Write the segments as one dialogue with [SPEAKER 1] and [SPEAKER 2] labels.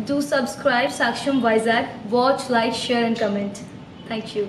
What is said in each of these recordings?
[SPEAKER 1] Do subscribe Saksham Vizag. Watch, like, share, and comment. Thank you.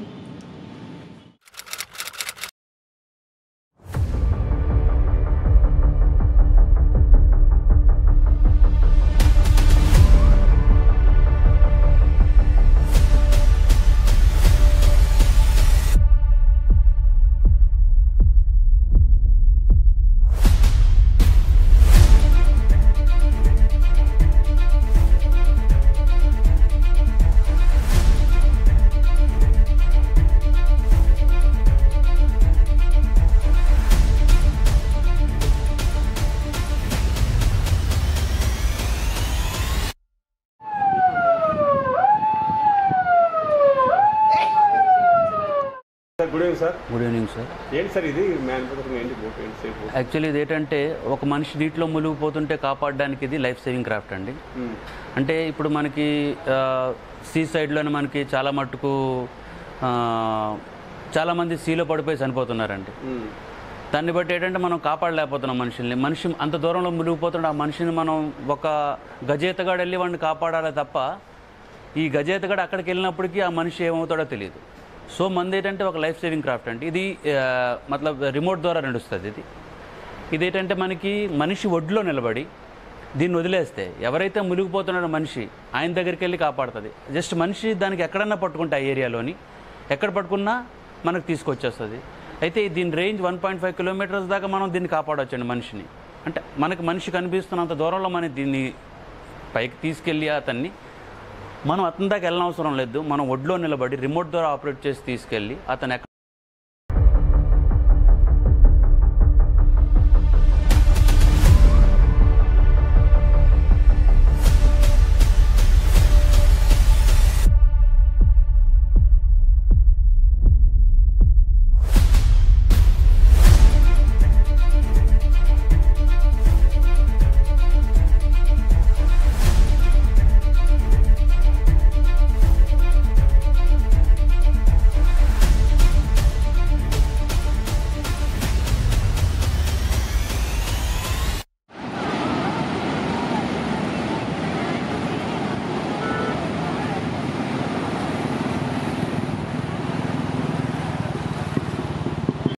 [SPEAKER 2] Sir good evening sir
[SPEAKER 3] good evening sir
[SPEAKER 2] ఏంటి sir ఇది మ్యాన్ పథకం ఏంటి boat ఏంటి safe boat
[SPEAKER 3] actually ఇది ఏంటంటే ఒక మనిషి నీటిలో మునిగిపోతుంటే కాపాడడానికి ఇది లైఫ్ సేవింగ్ క్రాఫ్ట్ అండి అంటే ఇప్పుడు మనకి సీ సైడ్లోనే మనకి చాలా మట్టుకు ఆ, చాలామంది సీలో పడిపోయి చనిపోతున్నారండి దాన్ని బట్టి ఏంటంటే మనం కాపాడలేకపోతున్నాం మనుషుల్ని మనిషి అంత దూరంలో మునిగిపోతుంటే ఆ మనిషిని మనం ఒక గజేతగాడు వెళ్ళి వాడిని కాపాడాలి తప్ప ఈ గజేతగాడు అక్కడికి వెళ్ళినప్పటికీ ఆ మనిషి ఏమవుతాడో తెలియదు సో మంది ఏంటంటే ఒక లైఫ్ సేవింగ్ క్రాఫ్ట్ అండి ఇది ఆ, మతలబ్ రిమోట్ ద్వారా నడుస్తుంది ఇది ఇదేంటంటే మనకి మనిషి ఒడ్లో నిలబడి దీన్ని వదిలేస్తే ఎవరైతే మునిగిపోతున్నాడో మనిషి ఆయన దగ్గరికి వెళ్ళి కాపాడుతుంది జస్ట్ మనిషి దానికి ఎక్కడన్నా పట్టుకుంటే ఆ ఏరియాలోని ఎక్కడ పట్టుకున్నా మనకు తీసుకొచ్చేస్తుంది అయితే దీని range one point five kilometres దాకా మనం దీన్ని కాపాడవచ్చండి మనిషిని అంటే మనకి మనిషి కనిపిస్తున్నంత దూరంలో మనం దీన్ని పైకి తీసుకెళ్ళి అతన్ని మనం అతని దాకా వెళ్ళనవసరం లేదు మనం ఒడ్లో నిలబడి రిమోట్ ద్వారా ఆపరేట్ చేసి తీసుకెళ్ళి అతను ఎక్కడ